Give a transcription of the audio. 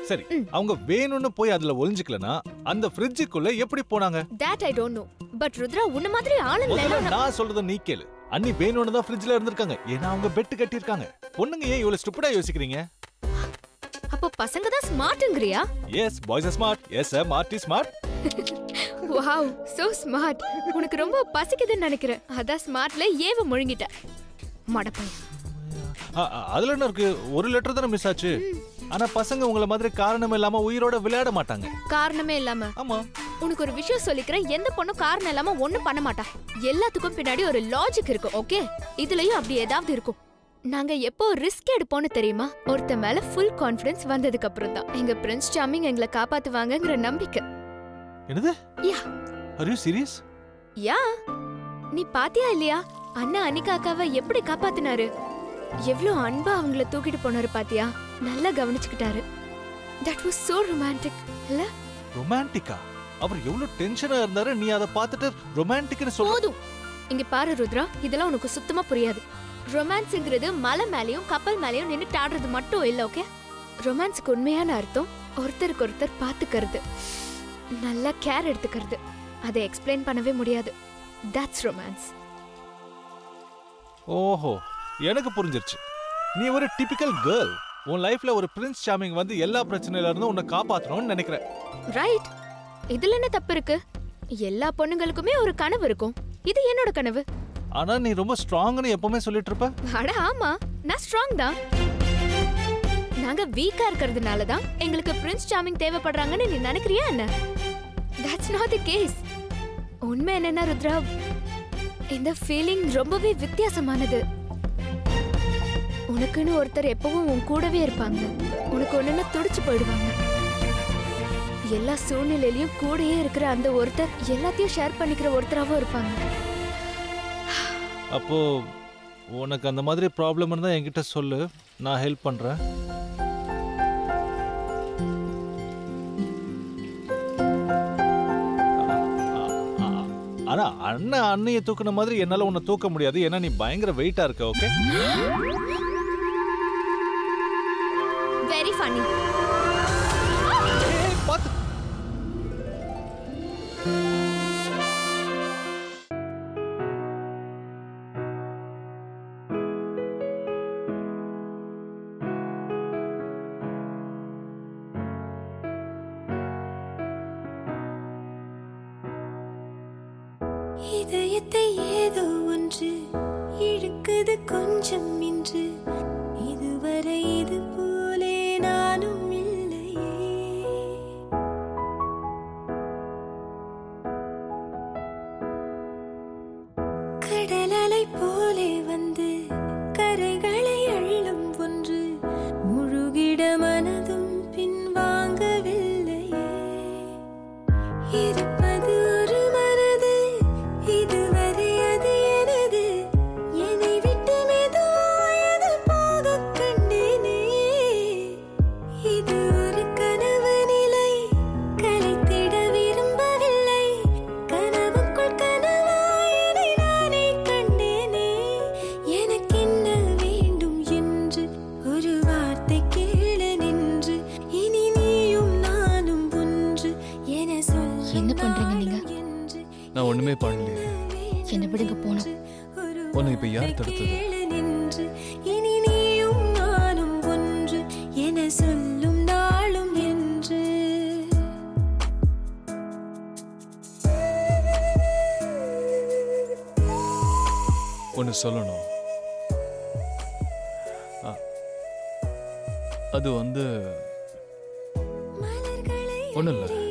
சரி அவங்க வேணும்னு போய் அதுல ஒளிஞ்சுக்கலனா அந்த ஃப்ரிட்ஜுக்குள்ள எப்படி போனாங்க that I don't know but Rudra உன்ன மாதிரி ஆளுங்களை முதல்ல எல்லாம் நான்- நான் சொல்றத நீ கேளு அண்ணி வேணும்னு தான் ஃப்ரிட்ஜ்ல இருந்திருக்காங்க ஏன்னா அவங்க பெட் கட்டியிருக்காங்க பொண்ணுங்க ஏன் இவ்வளவு ஸ்டூபிடா யோசிக்கிறீங்க அப்போ பசங்க தான் ஸ்மார்ட்ங்கறியா yes boys are smart yes sir Marty smart wow so smart உனக்கு ரொம்ப பசிக்குதுன்னு நினைக்கிறேன் அதான் ஸ்மார்ட்ல ஏவ முழுங்கிட்ட மடப்பையன் அதுல என்ன இருக்கு ஒரு லெட்டர் தானே மிஸ் ஆச்சு ஆனா பசங்க உங்கள மாதிரி காரணம் இல்லாம உயிரோட விளையாட மாட்டாங்க காரணமே இல்லாம ஆமா உனக்கு ஒரு விஷயம் சொல்லிக்கிறேன் எந்த பொண்ணும் காரணம் இல்லாம ஒண்ணும் பண்ண மாட்டா எல்லாத்துக்கும் பின்னாடி ஒரு லாஜிக் இருக்கு ஓகே இதுலயும் அப்படி ஏதாவது இருக்கும் நாங்க எப்போ ரிஸ்க் எடுப்போம்னு தெரியுமா ஒருத்த மேல ஃபுல் கான்ஃபிடன்ஸ் வந்ததுக்கு அப்புறம் தான் எங்க பிரின்ஸ் சாமிங் எங்களை காப்பாத்துவாங்கங்கிற நம்பிக்கை என்னது yeah are you serious yeah நீ பாத்தியா இல்லையா அண்ணா அனிகா அக்காவை எப்படி காப்பாத்தினாரு எவ்ளோ அன்பா அவங்கள தூக்கிட்டு போனாரு பாத்தியா நல்லா கவனிச்சுக்கிட்டாரு தட் வாஸ் சோ ரொமான்டிக் இல்ல ரொமான்டிக்கா அவர் எவ்வளவு டென்ஷனா இருந்தாரு நீ அதை பார்த்துட்டு ரொமான்டிக்னு சொல்ல போதும் இங்க பாரு ருத்ரா இதெல்லாம் உனக்கு சுத்தமா புரியாது ரொமான்ஸ்ங்கிறது மலை மேலயும் கப்பல் மேலயும் நின்னுட்டு ஆடுறது மட்டும் இல்ல ஓகே ரொமான்ஸ்க்கு உண்மையான அர்த்தம் ஒருத்தருக்கு ஒருத்தர் பாத்துக்கிறது நல்லா கேர் எடுத்துக்கிறது அதை எக்ஸ்பிளைன் பண்ணவே முடியாது தட்ஸ் ரொமான்ஸ் ஓஹோ எனக்கு புரிஞ்சிருச்சு நீ ஒரு டிபிக்கல் கேர்ள் உன் லைஃப்ல ஒரு பிரின்ஸ் சாமிங் வந்து எல்லா பிரச்சனையில இருந்தும் உன்னை காப்பாத்தணும்னு நினைக்கிறேன் ரைட் இதுல என்ன தப்பு இருக்கு எல்லா பொண்ணுங்களுக்குமே ஒரு கனவு இருக்கும் இது என்னோட கனவு ஆனா நீ ரொம்ப ஸ்ட்ராங்னு எப்பவுமே சொல்லிட்டு இருப்ப அட ஆமா நான் ஸ்ட்ராங் தான் நாங்க வீக்கா இருக்கிறதுனால தான் எங்களுக்கு பிரின்ஸ் சாமிங் தேவைப்படுறாங்கன்னு நீ நினைக்கிறியா என்ன தட்ஸ் நாட் தி கேஸ் உண்மை என்னன்னா ருத்ரா இந்த ஃபீலிங் ரொம்பவே வித்தியாசமானது உனக்குன்னு ஒருத்தர் எப்பவும் உன் கூடவே இருப்பாங்க உனக்கு ஒண்ணுன்னா துடிச்சு போயிடுவாங்க எல்லா சூழ்நிலையிலயும் கூடயே இருக்கிற அந்த ஒருத்தர் எல்லாத்தையும் ஷேர் பண்ணிக்கிற ஒருத்தராவும் இருப்பாங்க அப்போ உனக்கு அந்த மாதிரி ப்ராப்ளம் இருந்தா என்கிட்ட சொல்லு நான் ஹெல்ப் பண்றேன் ஆனா அண்ணன் அண்ணைய தூக்குன மாதிரி என்னால உன்னை தூக்க முடியாது ஏன்னா நீ பயங்கர வெயிட்டா இருக்க ஓகே வெரி ஃபன்னி பார்த்து இதயத்தை ஏதோ ஒன்று இழுக்குது கொஞ்சம் இன்று இதுவரை இது போலே நானும் இல்லையே கடல் அலை போலே வந்து கரைகளை அள்ளும் ஒன்று முழுகிட மனதும் பின்வாங்கவில்லையே இருப்பது ஒரு மனது இதுவரை அது எனது என்னை விட்டு மெதுவாயது போகக் கண்டேனே இது ஒரு கனவு நிலை கலைத்திட விரும்பவில்லை கனவுக்குள் கனவாய் என்னை நானே கண்டேனே எனக்கென்ன வேண்டும் என்று ஒரு வார்த்தை கேள நின்று இனி நீயும் நானும் ஒன்று என சொல்ல என்ன பண்றீங்க நீங்க? நான் ஒண்ணுமே பண்ணலையே என்ன விடுங்க போனோம் உன்னை இப்ப யார் தடுத்தது நின்று இனி நீயும் நானும் ஒன்று என சொல்லும் நாளும் என்று ஒன்னு சொல்லணும் ஆ, அது வந்து மலர்களை ஒண்ணும் இல்ல